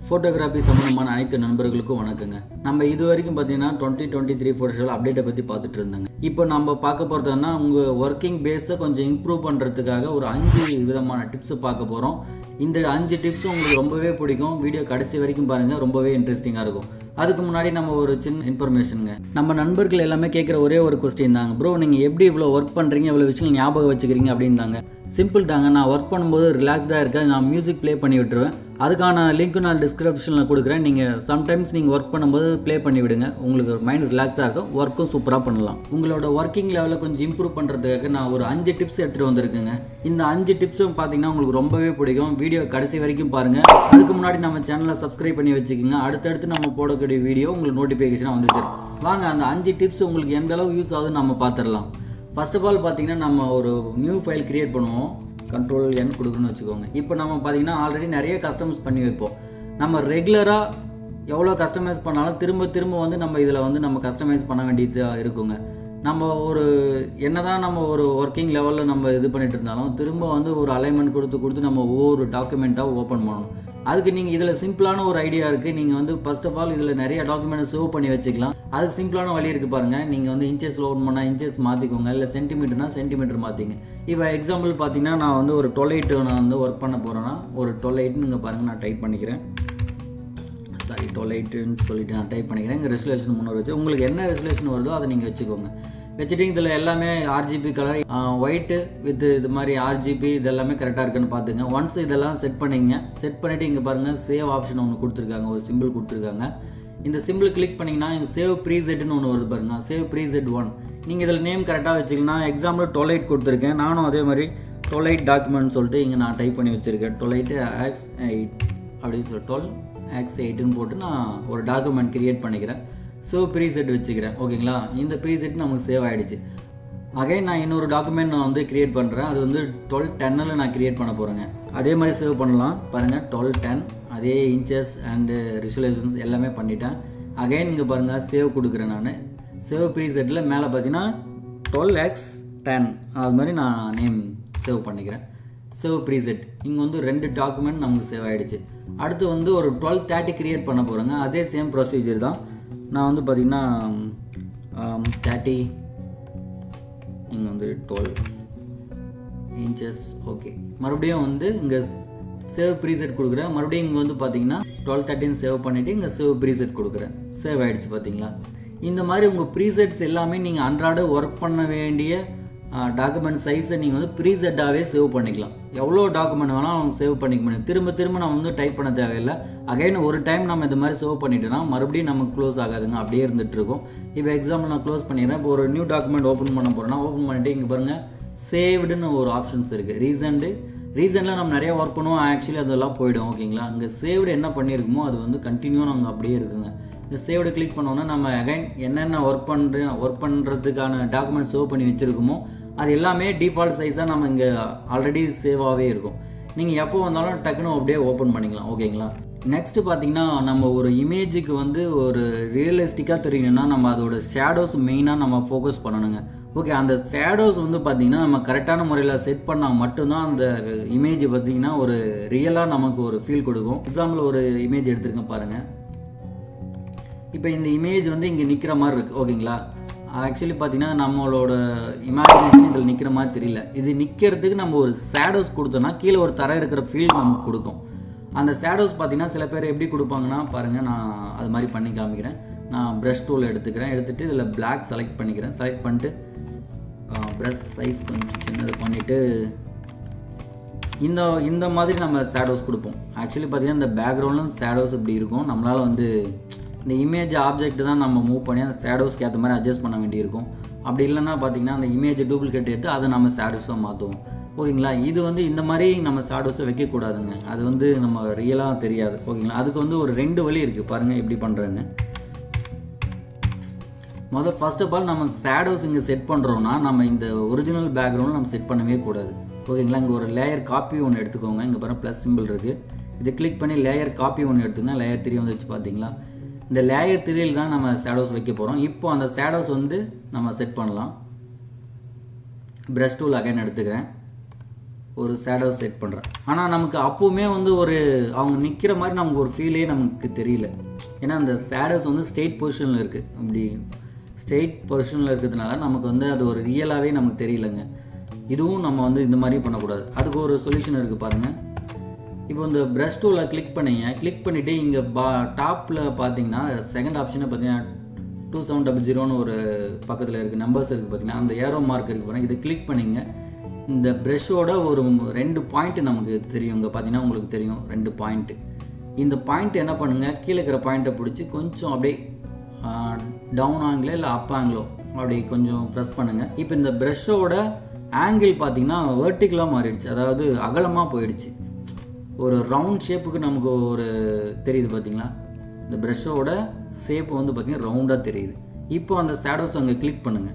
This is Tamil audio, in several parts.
ஃபோட்டோகிராஃபி சம்மந்தமான அனைத்து நண்பர்களுக்கும் வணக்கங்க நம்ம இது வரைக்கும் பார்த்தீங்கன்னா டுவெண்ட்டி டுவெண்ட்டி த்ரீ ஃபோட்டோஷால் அப்டேட்டை பற்றி பார்த்துட்டு இருந்தாங்க இப்போ நம்ம பார்க்க போகிறதுனா உங்கள் ஒர்க்கிங் பேஸை கொஞ்சம் இம்ப்ரூவ் பண்ணுறதுக்காக ஒரு அஞ்சு விதமான டிப்ஸை பார்க்க போகிறோம் இந்த அஞ்சு டிப்ஸும் உங்களுக்கு ரொம்பவே பிடிக்கும் வீடியோ கடைசி வரைக்கும் பாருங்கள் ரொம்பவே இன்ட்ரெஸ்டிங்காக இருக்கும் அதுக்கு முன்னாடி நம்ம ஒரு சின்ன இன்ஃபர்மேஷனுங்க நம்ம நண்பர்கள் எல்லாமே கேட்குற ஒரே ஒரு கொஸ்டின் தாங்க ப்ரோ நீங்கள் எப்படி இவ்வளோ ஒர்க் பண்ணுறீங்க இவ்வளோ விஷயங்கள் ஞாபகம் வச்சுக்கிறீங்க அப்படின்னாங்க சிம்பிள் தாங்க நான் ஒர்க் பண்ணும்போது ரிலாக்ஸ்டாக இருக்கேன் நான் மியூசிக் ப்ளே பண்ணி விட்டுருவேன் அதுக்கான லிங்க் நான் டிஸ்கிரிப்ஷனில் கொடுக்குறேன் நீங்கள் சம்டைம்ஸ் நீங்கள் ஒர்க் பண்ணும்போது ப்ளே பண்ணி விடுங்க உங்களுக்கு மைண்ட் ரிலாக்ஸ்டாக இருக்கும் ஒர்க்கும் சூப்பராக பண்ணலாம் உங்களோட ஒர்க்கிங் லெவலில் கொஞ்சம் இம்ப்ரூவ் பண்ணுறதுக்காக நான் ஒரு அஞ்சு டிப்ஸ் எடுத்துகிட்டு வந்திருக்கேங்க இந்த அஞ்சு டிப்ஸும் பார்த்தீங்கன்னா உங்களுக்கு ரொம்பவே பிடிக்கும் வீடியோ கடைசி வரைக்கும் பாருங்கள் அதுக்கு முன்னாடி நம்ம சேனலை சப்ஸ்கிரைப் பண்ணி வச்சுக்கோங்க அடுத்தடுத்து நம்ம போடக்கூடிய வீடியோ உங்களுக்கு நோட்டிஃபிகேஷனாக வந்து சேரும் வாங்க அந்த அஞ்சு டிப்ஸ் உங்களுக்கு எந்த அளவு யூஸ் ஆகுதுன்னு நம்ம பார்த்துடலாம் ஃபர்ஸ்ட் ஆஃப் ஆல் பார்த்தீங்கன்னா நம்ம ஒரு நியூ ஃபைல் கிரியேட் பண்ணுவோம் கண்ட்ரோல் என் கொடுக்கணும்னு வச்சுக்கோங்க இப்போ நம்ம பார்த்தீங்கன்னா ஆல்ரெடி நிறைய கஸ்டமைஸ் பண்ணி வைப்போம் நம்ம ரெகுலராக எவ்வளோ கஸ்டமைஸ் பண்ணாலும் திரும்ப திரும்ப வந்து நம்ம இதில் வந்து நம்ம கஸ்டமைஸ் பண்ண வேண்டியது இருக்குங்க நம்ம ஒரு என்னதான் நம்ம ஒரு ஒர்க்கிங் லெவலில் நம்ம இது பண்ணிட்டு இருந்தாலும் திரும்ப வந்து ஒரு அலைன்மெண்ட் கொடுத்து கொடுத்து நம்ம ஒவ்வொரு டாக்குமெண்ட்டாக ஓப்பன் பண்ணணும் அதுக்கு நீங்கள் இதில் சிம்பிளான ஒரு ஐடியா இருக்குது நீங்கள் வந்து ஃபர்ஸ்ட் ஆஃப் ஆல் இதில் நிறைய டாக்குமெண்ட் சேவ் பண்ணி வச்சுக்கலாம் அதுக்கு சிம்பிளான வழி இருக்குது பாருங்கள் நீங்கள் வந்து இன்ச்சஸ் லோட் பண்ணால் இன்ச்சஸ் மாற்றிக்கோங்க இல்லை சென்டிமீட்டர்னா சென்டிமீட்டர் மாற்றிங்க இப்போ எக்ஸாம்பிள் பார்த்தீங்கன்னா நான் வந்து ஒரு டுவெல் எயிட் நான் வந்து ஒர்க் பண்ண போகிறேன்னா ஒரு டுவெல் எயிட்னு இங்கே பாருங்கள் நான் டைப் பண்ணிக்கிறேன் சாரி டுவெல் எயிட்டுன்னு சொல்லிட்டு நான் டைப் பண்ணிக்கிறேன் இங்கே ரெசுலேஷன் முன்னூறு வச்சு உங்களுக்கு என்ன ரெசுலேஷன் வருதோ அதை நீங்கள் வச்சுக்கோங்க வச்சுட்டு இதில் எல்லாமே ஆர்ஜிபி கலர் ஒயிட்டு வித் இது மாதிரி ஆர்ஜிபி இது எல்லாமே கரெக்டாக இருக்குன்னு பார்த்துங்க ஒன்ஸ் இதெல்லாம் செட் பண்ணிங்க செட் பண்ணிவிட்டு இங்கே பாருங்கள் சேவ் ஆப்ஷன் ஒன்று கொடுத்துருக்காங்க ஒரு சிம்பிள் கொடுத்துருக்காங்க இந்த சிம்பிள் கிளிக் பண்ணிங்கன்னா இங்கே சேவ் ப்ரீசெட்னு ஒன்று வருது பாருங்க சேவ் ப்ரீசெட் ஒன் நீங்கள் இதில் நேம் கரெக்டாக வச்சுக்கலாம் எக்ஸாம்பிள் டுவெல் எயிட் கொடுத்துருக்கேன் நானும் அதே மாதிரி டுவெல் எயிட் டாக்குமெண்ட் சொல்லிட்டு இங்கே நான் டைப் பண்ணி வச்சுருக்கேன் டுவெல் எயிட் ஆக்ஸ் எயிட் அப்படின்னு சொல்லி டுவெல் ஆக்ஸ் எயிட்டுன்னு போட்டு நான் ஒரு டாக்குமெண்ட் கிரியேட் பண்ணிக்கிறேன் ஸோ ப்ரீசெட் வச்சுக்கிறேன் ஓகேங்களா இந்த ப்ரீசெட் நமக்கு சேவ் ஆகிடுச்சு அகைன் நான் இன்னொரு டாக்குமெண்ட் நான் வந்து கிரியேட் பண்ணுறேன் அது வந்து டுவெல் டென்னில் நான் கிரியேட் பண்ண போகிறேங்க அதே மாதிரி சேவ் பண்ணலாம் பாருங்கள் டுவெல் டென் அதே இன்ச்சஸ் அண்டு ரிசுலேஷன்ஸ் எல்லாமே பண்ணிட்டேன் அகைன் இங்கே பாருங்கள் சேவ் கொடுக்குறேன் நான் சேவ் ப்ரீசெட்டில் மேலே பார்த்தீங்கன்னா டுவெல் எக்ஸ் டென் அது மாதிரி நான் நேம் சேவ் பண்ணிக்கிறேன் சேவ் ப்ரீசெட் இங்கே வந்து ரெண்டு டாக்குமெண்ட் நமக்கு சேவ் ஆகிடுச்சு அடுத்து வந்து ஒரு டுவெல் தேர்ட்டி க்ரியேட் பண்ண போகிறேங்க அதே சேம் ப்ரொசீஜர் தான் நான் வந்து பார்த்திங்கன்னா தேர்ட்டி இங்கே வந்து டுவெல் இன்ச்சஸ் ஓகே மறுபடியும் வந்து இங்கே சேவ் ப்ரீசெட் கொடுக்குறேன் மறுபடியும் இங்கே வந்து பார்த்தீங்கன்னா டுவெல் தேர்ட்டின் சேவ் பண்ணிவிட்டு இங்கே சேவ் ப்ரீசெட் கொடுக்குறேன் சேவ் ஆகிடுச்சு பார்த்தீங்களா இந்த மாதிரி உங்கள் ப்ரீசெட்ஸ் எல்லாமே நீங்கள் அன்றாட ஒர்க் பண்ண வேண்டிய டாக்குமெண்ட் சைஸை நீங்கள் வந்து ப்ரீசெட்டாகவே சேவ் பண்ணிக்கலாம் எவ்வளோ டாக்குமெண்ட் வேணாலும் அவங்க சேவ் பண்ணிக்க முடியும் திரும்ப திரும்ப நம்ம வந்து டைப் பண்ண தேவையில்லை அகைன் ஒரு டைம் நம்ம இந்த மாதிரி சேவ் பண்ணிட்டோன்னா மறுபடியும் நமக்கு க்ளோஸ் ஆகாதுங்க அப்படியே இருந்துட்டு இருக்கும் இப்போ எக்ஸாம்பிள் நான் க்ளோஸ் பண்ணிடுறேன் இப்போ ஒரு நியூ டாக்குமெண்ட் ஓப்பன் பண்ண போகிறேன்னா ஓப்பன் பண்ணிட்டு இங்கே பாருங்கள் சேவ்டுன்னு ஒரு ஆப்ஷன்ஸ் இருக்குது ரீசன்ட்டு ரீசெண்டில் நம்ம நிறைய ஒர்க் பண்ணுவோம் ஆக்சுவலி அதெல்லாம் போயிடும் ஓகேங்களா அங்கே சேவ்டு என்ன பண்ணியிருக்குமோ அது வந்து கண்டினியூ நாங்கள் அப்படியே இருக்குங்க இந்த சேவ்டு கிளிக் பண்ணோன்னா நம்ம அகைன் என்னென்ன ஒர்க் பண்ணுறேன் ஒர்க் பண்ணுறதுக்கான டாக்குமெண்ட் சேவ் பண்ணி வச்சுருக்கோமோ அது எல்லாமே டிஃபால்ட் சைஸாக நம்ம இங்கே ஆல்ரெடி சேவாகவே இருக்கும் நீங்கள் எப்போ வந்தாலும் டக்குன்னு அப்படியே ஓப்பன் பண்ணிக்கலாம் ஓகேங்களா நெக்ஸ்ட்டு பார்த்தீங்கன்னா நம்ம ஒரு இமேஜுக்கு வந்து ஒரு ரியலிஸ்டிக்காக தெரியணும்னா நம்ம அதோட ஷேடோஸ் மெயினாக நம்ம ஃபோக்கஸ் பண்ணணுங்க ஓகே அந்த ஷேடோஸ் வந்து பார்த்திங்கன்னா நம்ம கரெக்டான முறையில் செட் பண்ணால் மட்டும்தான் அந்த இமேஜ் பார்த்திங்கன்னா ஒரு ரியலாக நமக்கு ஒரு ஃபீல் கொடுக்கும் எக்ஸாம்பிள் ஒரு இமேஜ் எடுத்துருக்கேன் பாருங்கள் இப்போ இந்த இமேஜ் வந்து இங்கே நிற்கிற மாதிரி இருக்குது ஓகேங்களா ஆக்சுவலி பார்த்தீங்கன்னா நம்மளோட இமேஜினேஷன் இதில் நிற்கிற மாதிரி தெரியல இது நிற்கிறதுக்கு நம்ம ஒரு ஷேடோஸ் கொடுத்தோம்னா கீழே ஒரு தர இருக்கிற ஃபீல் நமக்கு கொடுக்கும் அந்த ஷேடோஸ் பார்த்தீங்கன்னா சில பேர் எப்படி கொடுப்பாங்கன்னா பாருங்கள் நான் அது மாதிரி பண்ணி காமிக்கிறேன் நான் ப்ரஷ் டூல் எடுத்துக்கிறேன் எடுத்துகிட்டு இதில் பிளாக் செலக்ட் பண்ணிக்கிறேன் செலக்ட் பண்ணிட்டு ப்ரஷ் சைஸ் கொஞ்சம் சின்னது பண்ணிவிட்டு இந்த இந்த மாதிரி நம்ம ஷேடோஸ் கொடுப்போம் ஆக்சுவலி பார்த்தீங்கன்னா இந்த பேக்ரவுண்டில் ஷேடோஸ் இப்படி இருக்கும் நம்மளால் வந்து இந்த இமேஜ் ஆப்ஜெக்ட் தான் நம்ம மூவ் பண்ணி அந்த ஷேடோஸ்க்கு ஏற்ற மாதிரி அட்ஜஸ்ட் பண்ண வேண்டியிருக்கும் அப்படி இல்லைன்னா பார்த்தீங்கன்னா அந்த இமேஜ் டூப்ளிகேட் எடுத்து அதை நம்ம ஷேடோஸாக மாற்றுவோம் ஓகேங்களா இது வந்து இந்த மாதிரி நம்ம ஷேடோஸை வைக்கக்கூடாதுங்க அது வந்து நம்ம ரியலாக தெரியாது ஓகேங்களா அதுக்கு வந்து ஒரு ரெண்டு வழி இருக்குது பாருங்கள் எப்படி பண்ணுறேன்னு முதல் ஃபர்ஸ்ட் ஆஃப் ஆல் நம்ம ஷேடோஸ் இங்கே செட் பண்ணுறோன்னா நம்ம இந்த ஒரிஜினல் பேக்ரவுண்ட் நம்ம செட் பண்ணவே கூடாது ஓகேங்களா இங்கே ஒரு லேயர் காப்பி ஒன்று எடுத்துக்கோங்க இங்கே பாருங்கள் ப்ளஸ் சிம்பிள் இருக்குது இது கிளிக் பண்ணி லேயர் காப்பி ஒன்று எடுத்துங்க லேயர் த்ரீ வந்துச்சு பார்த்தீங்களா இந்த லேயர் த்ரீயில் தான் நம்ம ஷேடோஸ் வைக்க போகிறோம் இப்போ அந்த ஷேடோஸ் வந்து நம்ம செட் பண்ணலாம் ப்ரஷ் டூல் அகைன் எடுத்துக்கிறேன் ஒரு ஷேடோ செட் பண்ணுறேன் ஆனால் நமக்கு அப்போவுமே வந்து ஒரு அவங்க நிற்கிற மாதிரி நமக்கு ஒரு ஃபீலே நமக்கு தெரியல ஏன்னா அந்த ஷேடோஸ் வந்து ஸ்ட்ரெயிட் பொசிஷனில் இருக்குது அப்படி ஸ்ட்ரெயிட் பொசிஷனில் இருக்கிறதுனால நமக்கு வந்து அது ஒரு ரியலாகவே நமக்கு தெரியலங்க இதுவும் நம்ம வந்து இந்த மாதிரி பண்ணக்கூடாது அதுக்கு ஒரு சொல்யூஷன் இருக்குது பாருங்கள் இப்போ இந்த ப்ரஷ் டூவில் கிளிக் பண்ணீங்க கிளிக் பண்ணிவிட்டு இங்கே பா டாப்பில் பார்த்தீங்கன்னா செகண்ட் ஆப்ஷனை பார்த்தீங்கன்னா டூ செவன் டபுள் ஜீரோன்னு ஒரு பக்கத்தில் இருக்குது நம்பர்ஸ் இருக்குது பார்த்தீங்கன்னா அந்த ஏரோ மார்க் இருக்குது பாருங்கள் இதை கிளிக் பண்ணிங்க இந்த ப்ரெஷ்ஷோட ஒரு ரெண்டு பாயிண்ட் நமக்கு தெரியும் இங்கே பார்த்தீங்கன்னா உங்களுக்கு தெரியும் ரெண்டு பாயிண்ட்டு இந்த பாயிண்ட் என்ன பண்ணுங்கள் கீழே இருக்கிற பாயிண்ட்டை பிடிச்சி கொஞ்சம் அப்படியே டவுன் ஆங்கிளோ இல்லை அப் ஆங்கிளோ அப்படி கொஞ்சம் ப்ரெஸ் பண்ணுங்கள் இப்போ இந்த ப்ரெஷ்ஷோட ஆங்கிள் பார்த்தீங்கன்னா வேர்ட்டிக்கலாக மாறிடுச்சு அதாவது அகலமாக போயிடுச்சு ஒரு ரவுண்ட் ஷேப்புக்கு நமக்கு ஒரு தெரியுது பார்த்தீங்களா இந்த ப்ரெஷ்ஷோட ஷேப் வந்து பார்த்தீங்கன்னா ரவுண்டாக தெரியுது இப்போ அந்த ஷேடோஸ் அங்கே கிளிக் பண்ணுங்கள்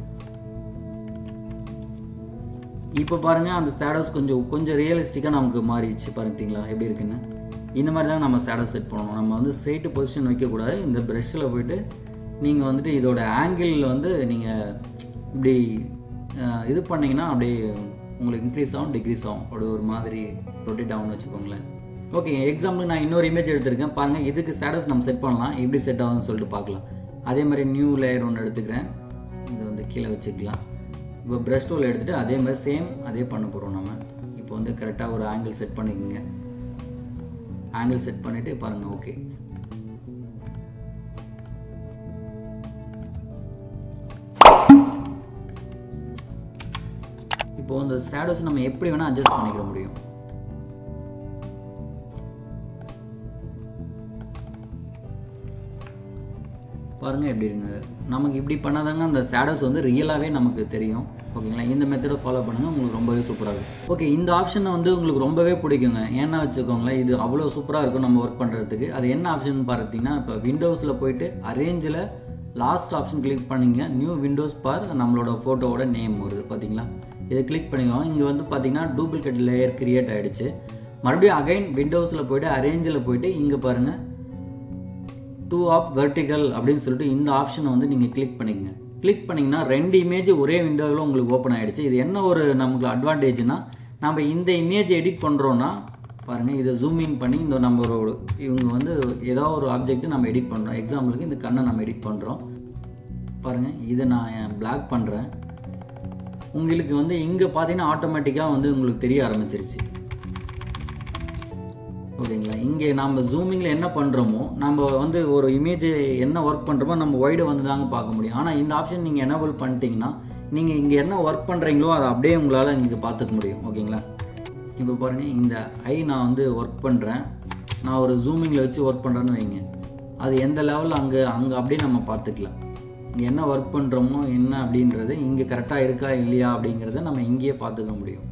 இப்போ பாருங்கள் அந்த ஷேடோஸ் கொஞ்சம் கொஞ்சம் ரியலிஸ்டிக்காக நமக்கு மாறிடுச்சு பார்த்தீங்களா எப்படி இருக்குன்னு இந்த மாதிரி தான் நம்ம ஷேடோ செட் பண்ணணும் நம்ம வந்து ஸ்ட்ரெயிட்டு பொசிஷன் வைக்கக்கூடாது இந்த ப்ரெஷ்ஷில் போயிட்டு நீங்கள் வந்துட்டு இதோட ஆங்கிள் வந்து நீங்கள் இப்படி அஹ், இது பண்ணிங்கன்னா அப்படியே உங்களுக்கு இன்க்ரீஸ் ஆகும் டிக்ரீஸ் ஆகும் அப்படி ஒரு மாதிரி ரொட்டேட் ஆகும்னு வச்சுக்கோங்களேன் ஓகே எக்ஸாம்பிள் நான் இன்னொரு இமேஜ் எடுத்திருக்கேன் பாருங்கள் இதுக்கு ஸ்டேட்டஸ் நம்ம செட் பண்ணலாம் எப்படி செட் ஆகுதுன்னு சொல்லிட்டு பார்க்கலாம் அதே மாதிரி நியூ லேயர் ஒன்று எடுத்துக்கிறேன் இது வந்து கீழே வச்சுக்கலாம் இப்போ ப்ரஷ் டூல் எடுத்துகிட்டு அதே மாதிரி சேம் அதே பண்ண போகிறோம் நம்ம இப்போ வந்து கரெக்டாக ஒரு ஆங்கிள் செட் பண்ணிக்கோங்க ஆங்கிள் செட் பண்ணிவிட்டு பாருங்கள் ஓகே இப்போ இந்த ஷேடோஸ் நம்ம எப்படி வேணால் அட்ஜஸ்ட் பண்ணிக்கிற முடியும் பாருங்கள் எப்படி இருங்க நமக்கு இப்படி பண்ணாதாங்க அந்த ஷேடோஸ் வந்து ரியலாகவே நமக்கு தெரியும் ஓகேங்களா இந்த மெத்தடை ஃபாலோ பண்ணுங்கள் உங்களுக்கு ரொம்பவே சூப்பராக இருக்கும் ஓகே இந்த ஆப்ஷனை வந்து உங்களுக்கு ரொம்பவே பிடிக்குங்க ஏன்னா வச்சுக்கோங்களேன் இது அவ்வளோ சூப்பராக இருக்கும் நம்ம ஒர்க் பண்ணுறதுக்கு அது என்ன ஆப்ஷன் பார்த்தீங்கன்னா இப்போ விண்டோஸில் போயிட்டு அரேஞ்சில் லாஸ்ட் ஆப்ஷன் கிளிக் பண்ணிங்க நியூ விண்டோஸ் பார் நம்மளோட ஃபோட்டோவோட நேம் வருது பார்த்தீங்களா இதை கிளிக் பண்ணிக்கோங்க இங்கே வந்து பார்த்தீங்கன்னா டூப்ளிகேட் லேயர் கிரியேட் ஆகிடுச்சு மறுபடியும் அகைன் விண்டோஸில் போயிட்டு அரேஞ்சில் போயிட்டு இங்கே பாருங்கள் டூ ஆப் வெர்டிகல் அப்படின்னு சொல்லிட்டு இந்த ஆப்ஷனை வந்து நீங்கள் கிளிக் பண்ணிக்கங்க கிளிக் பண்ணிங்கன்னா ரெண்டு இமேஜ் ஒரே விண்டோவில் உங்களுக்கு ஓப்பன் ஆகிடுச்சு இது என்ன ஒரு நமக்கு அட்வான்டேஜ்னா நம்ம இந்த இமேஜ் எடிட் பண்ணுறோன்னா பாருங்கள் இதை ஜூம் இன் பண்ணி இந்த நம்மளோட இவங்க வந்து ஏதோ ஒரு ஆப்ஜெக்ட் நம்ம எடிட் பண்ணுறோம் எக்ஸாம்பிளுக்கு இந்த கண்ணை நம்ம எடிட் பண்ணுறோம் பாருங்கள் இதை நான் பிளாக் பண்ணுறேன் உங்களுக்கு வந்து இங்கே பார்த்தீங்கன்னா ஆட்டோமேட்டிக்காக வந்து உங்களுக்கு தெரிய ஆரம்பிச்சிருச்சு ஓகேங்களா இங்கே நம்ம ஜூமிங்கில் என்ன பண்ணுறோமோ நம்ம வந்து ஒரு இமேஜ் என்ன ஒர்க் பண்ணுறோமோ நம்ம ஒய்டு வந்து தாங்க பார்க்க முடியும் ஆனால் இந்த ஆப்ஷன் நீங்கள் எனேபிள் பண்ணிட்டீங்கன்னா நீங்கள் இங்கே என்ன ஒர்க் பண்ணுறீங்களோ அதை அப்படியே உங்களால் இங்கே பார்த்துக்க முடியும் ஓகேங்களா இப்போ பாருங்கள் இந்த ஐ நான் வந்து ஒர்க் பண்ணுறேன் நான் ஒரு ஜூமிங்கில் வச்சு ஒர்க் பண்ணுறேன்னு வைங்க அது எந்த லெவலில் அங்கே அங்கே அப்படியே நம்ம பார்த்துக்கலாம் இங்கே என்ன ஒர்க் பண்ணுறோமோ என்ன அப்படின்றது இங்கே கரெக்டாக இருக்கா இல்லையா அப்படிங்கிறத நம்ம இங்கேயே பார்த்துக்க முடியும்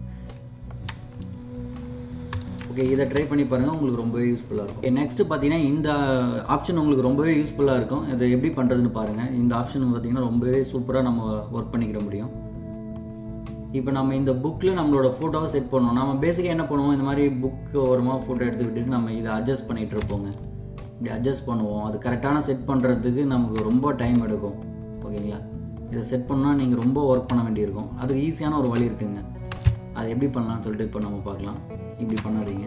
ஓகே இதை ட்ரை பண்ணி பாருங்கள் உங்களுக்கு ரொம்பவே யூஸ்ஃபுல்லாக இருக்கும் நெக்ஸ்ட்டு பார்த்தீங்கன்னா இந்த ஆப்ஷன் உங்களுக்கு ரொம்பவே யூஸ்ஃபுல்லாக இருக்கும் இதை எப்படி பண்ணுறதுன்னு பாருங்கள் இந்த ஆப்ஷன் பார்த்தீங்கன்னா ரொம்பவே சூப்பராக நம்ம ஒர்க் பண்ணிக்கிற முடியும் இப்போ நம்ம இந்த புக்கில் நம்மளோட ஃபோட்டோவை செட் பண்ணோம் நம்ம பேசிக்காக என்ன பண்ணுவோம் இந்த மாதிரி புக்கு ஓரமாக ஃபோட்டோ எடுத்துக்கிட்டு நம்ம இதை அட்ஜஸ்ட் பண்ணிகிட்டு இருப்போங்க இப்படி அட்ஜஸ்ட் பண்ணுவோம் அது கரெக்டான செட் பண்ணுறதுக்கு நமக்கு ரொம்ப டைம் எடுக்கும் ஓகேங்களா இதை செட் பண்ணால் நீங்கள் ரொம்ப ஒர்க் பண்ண வேண்டியிருக்கும் அதுக்கு ஈஸியான ஒரு வழி இருக்குங்க அது எப்படி பண்ணலாம்னு சொல்லிட்டு இப்போ நம்ம பார்க்கலாம் இப்படி பண்ணாதீங்க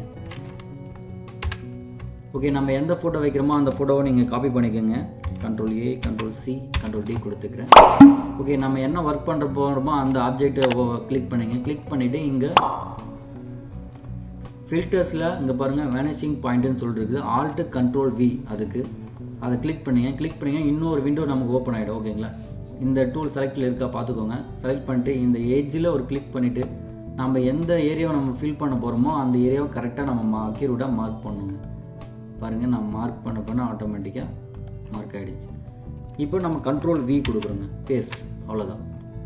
ஓகே நம்ம எந்த ஃபோட்டோ வைக்கிறோமோ அந்த ஃபோட்டோவை நீங்கள் காப்பி பண்ணிக்கோங்க control A control C control D கொடுத்துக்கிறேன் ஓகே நம்ம என்ன ஒர்க் பண்ணுற போகிறோமோ அந்த ஆப்ஜெக்டை கிளிக் பண்ணிங்க கிளிக் பண்ணிவிட்டு இங்கே ஃபில்டர்ஸில் இங்கே பாருங்கள் வேனிஷிங் பாயிண்ட்டுன்னு சொல்லிட்டு ஆல்ட்டு கண்ட்ரோல் வி அதுக்கு அதை கிளிக் பண்ணிங்க கிளிக் பண்ணிங்க இன்னொரு விண்டோ நமக்கு ஓப்பன் ஆகிடும் ஓகேங்களா இந்த டூல் செலக்டில் இருக்கா பார்த்துக்கோங்க செலக்ட் பண்ணிட்டு இந்த ஏஜில் ஒரு கிளிக் பண்ணிவிட்டு நம்ம எந்த ஏரியாவை நம்ம ஃபில் பண்ண போகிறோமோ அந்த ஏரியாவை கரெக்டாக நம்ம அக்யூரேட்டாக மார்க் பண்ணணும் பாருங்கள் நம்ம மார்க் பண்ண பண்ண ஆட்டோமேட்டிக்காக மார்க் ஆகிடுச்சு இப்போ நம்ம கண்ட்ரோல் வி கொடுக்குறோங்க பேஸ்ட் அவ்வளோதான்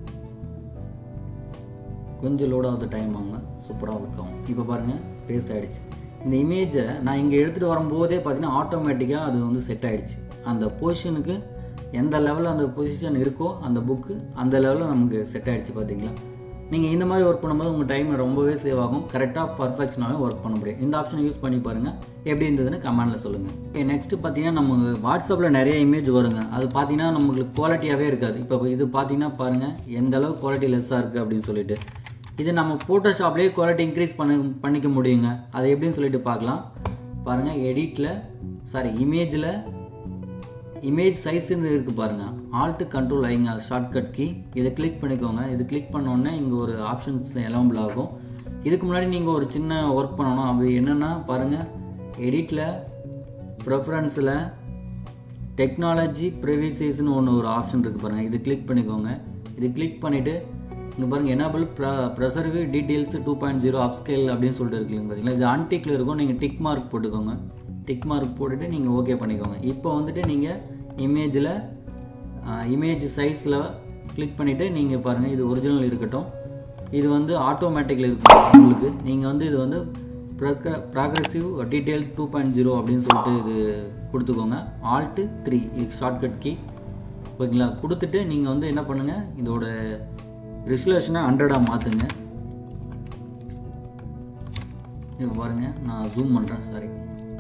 கொஞ்சம் லோட் ஆகுது டைம் ஆகுங்க சூப்பராக ஒர்க் ஆகும் இப்போ பாருங்கள் பேஸ்ட் ஆகிடுச்சு இந்த இமேஜை நான் இங்கே எடுத்துகிட்டு வரும்போதே பார்த்தீங்கன்னா ஆட்டோமேட்டிக்காக அது வந்து செட் ஆகிடுச்சு அந்த பொசிஷனுக்கு எந்த லெவலில் அந்த பொசிஷன் இருக்கோ அந்த புக்கு அந்த லெவலில் நமக்கு செட் ஆகிடுச்சு பார்த்தீங்களா நீங்கள் இந்த மாதிரி ஒர்க் பண்ணும்போது உங்கள் டைம் ரொம்பவே சேவ் ஆகும் கரெக்டாக பர்ஃபெக்ஷனாகவே ஒர்க் பண்ண முடியும் இந்த ஆப்ஷனை யூஸ் பண்ணி பாருங்கள் எப்படி இருந்ததுன்னு கமெண்டில் சொல்லுங்கள் ஓகே நெக்ஸ்ட்டு பார்த்தீங்கன்னா நம்ம வாட்ஸ்அப்பில் நிறைய இமேஜ் வருங்க அது பார்த்தீங்கன்னா நம்மளுக்கு குவாலிட்டியாகவே இருக்காது இப்போ இது பார்த்தீங்கன்னா பாருங்கள் எந்த அளவு குவாலிட்டி லெஸ்ஸாக இருக்குது அப்படின்னு சொல்லிட்டு இது நம்ம ஃபோட்டோஷாப்லேயே குவாலிட்டி இன்க்ரீஸ் பண்ண பண்ணிக்க முடியுங்க அதை எப்படின்னு சொல்லிட்டு பார்க்கலாம் பாருங்கள் எடிட்டில் சாரி இமேஜில் இமேஜ் சைஸ்ன்னு இருக்குது பாருங்கள் ஆல்ட்டு கண்ட்ரோல் ஐங்க ஷார்ட்கட் கீ இதை கிளிக் பண்ணிக்கோங்க இது கிளிக் பண்ணோடனே இங்கே ஒரு ஆப்ஷன்ஸ் எலம்பிள் ஆகும் இதுக்கு முன்னாடி நீங்கள் ஒரு சின்ன ஒர்க் பண்ணணும் அது என்னென்னா பாருங்கள் எடிட்டில் ப்ரெஃபரன்ஸில் டெக்னாலஜி ப்ரிவிசேஸ்னு ஒன்று ஒரு ஆப்ஷன் இருக்குது பாருங்கள் இது கிளிக் பண்ணிக்கோங்க இது கிளிக் பண்ணிவிட்டு இங்கே பாருங்கள் எனபிள் ப்ர preserve details two point zero upscale அப்படின்னு சொல்லிட்டு இருக்குல்ல பார்த்தீங்களா இது அன்டிக்கில் இருக்கும் நீங்கள் டிக் மார்க் போட்டுக்கோங்க டிக் மார்க் போட்டுட்டு நீங்கள் ஓகே பண்ணிக்கோங்க இப்போ வந்துட்டு நீங்கள் இமேஜில் இமேஜ் சைஸில் கிளிக் பண்ணிவிட்டு நீங்கள் பாருங்கள் இது ஒரிஜினல் இருக்கட்டும் இது வந்து ஆட்டோமேட்டிக்கில் இருக்கும் உங்களுக்கு நீங்கள் வந்து இது வந்து ப்ரக progressive detail two point zero அப்படின்னு சொல்லிட்டு இது கொடுத்துக்கோங்க ஆல்ட்டு த்ரீ இது ஷார்ட்கட் கீ ஓகேங்களா கொடுத்துட்டு நீங்கள் வந்து என்ன பண்ணுங்கள் இதோட ரிசல்யூஷனை ஹண்ட்ரடாக மாற்றுங்க இது பாருங்கள் நான் ஜூம் பண்ணுறேன் சாரி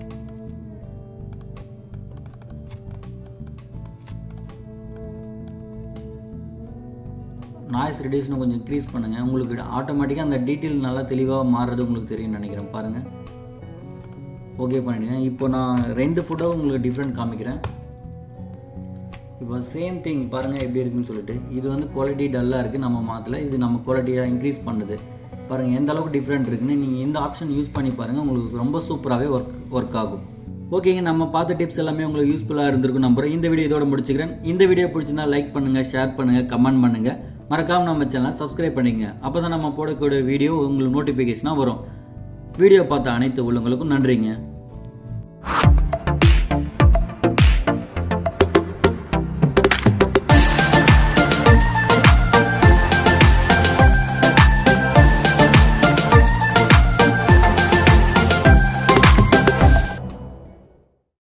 நாய்ஸ் ரெடியூஷனை கொஞ்சம் இன்க்ரீஸ் பண்ணுங்கள் உங்களுக்கு ஆட்டோமேட்டிக்காக அந்த டீட்டெயில் நல்லா தெளிவாக மாறுறது உங்களுக்கு தெரியும்னு நினைக்கிறேன் பாருங்கள் ஓகே பண்ணிவிடுங்க இப்போ நான் ரெண்டு ஃபோட்டோ உங்களுக்கு டிஃப்ரெண்ட் காமிக்கிறேன் இப்போ சேம் திங் பாருங்கள் எப்படி இருக்குன்னு சொல்லிட்டு இது வந்து குவாலிட்டி டல்லாக இருக்குது நம்ம மாற்றல இது நம்ம குவாலிட்டியாக இன்க்ரீஸ் பண்ணுது பாருங்கள் எந்த அளவுக்கு டிஃப்ரெண்ட் இருக்குன்னு நீங்கள் இந்த ஆப்ஷன் யூஸ் பண்ணி பாருங்கள் உங்களுக்கு ரொம்ப சூப்பராகவே ஒர்க் ஒர்க் ஆகும் ஓகேங்க நம்ம பார்த்த டிப்ஸ் எல்லாமே உங்களுக்கு யூஸ்ஃபுல்லாக இருந்திருக்கும் நம்புறேன் இந்த வீடியோ இதோட முடிச்சுக்கிறேன் இந்த வீடியோ பிடிச்சிருந்தா லைக் பண்ணுங்கள் ஷேர் பண்ணுங்கள் கமெண்ட் பண்ணுங்கள் மறக்காமல் நம்ம சேனலை சப்ஸ்கிரைப் பண்ணிங்க அப்போ தான் நம்ம போடக்கூடிய வீடியோ உங்களுக்கு நோட்டிஃபிகேஷனாக வரும் வீடியோ பார்த்த அனைத்து உள்ளவங்களுக்கும் நன்றிங்க